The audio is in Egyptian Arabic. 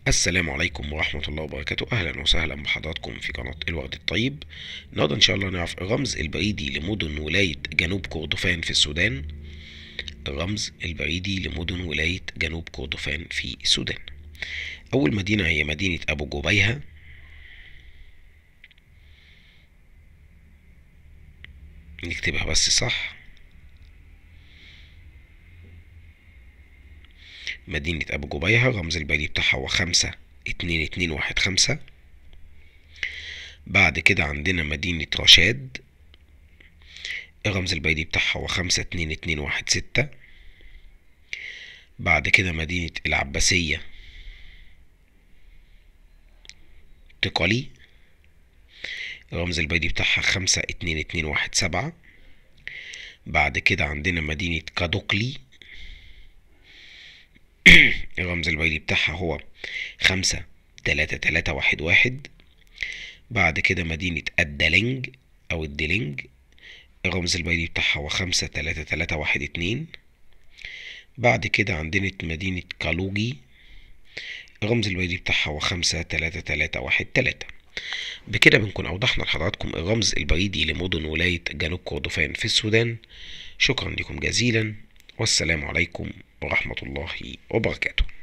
السلام عليكم ورحمة الله وبركاته أهلا وسهلا بحضراتكم في قناة الوقت الطيب النهاردة إن شاء الله نعرف الرمز البريدي لمدن ولاية جنوب كردفان في السودان الرمز البريدي لمدن ولاية جنوب كردفان في السودان أول مدينة هي مدينة أبو جبيهة نكتبها بس صح مدينة أبو جبيهة الرمز البريدي بتاعها هو خمسة اتنين اتنين واحد خمسة بعد كده عندنا مدينة رشاد الرمز البريدي بتاعها هو خمسة اتنين اتنين واحد ستة بعد كده مدينة العباسية تقلي الرمز البريدي بتاعها خمسة اتنين اتنين واحد سبعة بعد كده عندنا مدينة كادوكلي الرمز البريدي بتاعها هو خمسة تلاتة تلاتة واحد واحد بعد كده مدينة الدلنج أو الدلنج الرمز البريدي بتاعها هو خمسة تلاتة تلاتة واحد اتنين بعد كده عندنا مدينة كالوجي الرمز البريدي بتاعها هو خمسة تلاتة تلاتة واحد تلاتة بكده بنكون أوضحنا لحضراتكم الرمز البريدي لمدن ولاية جنوب كردفان في السودان شكرا لكم جزيلا والسلام عليكم ورحمة الله وبركاته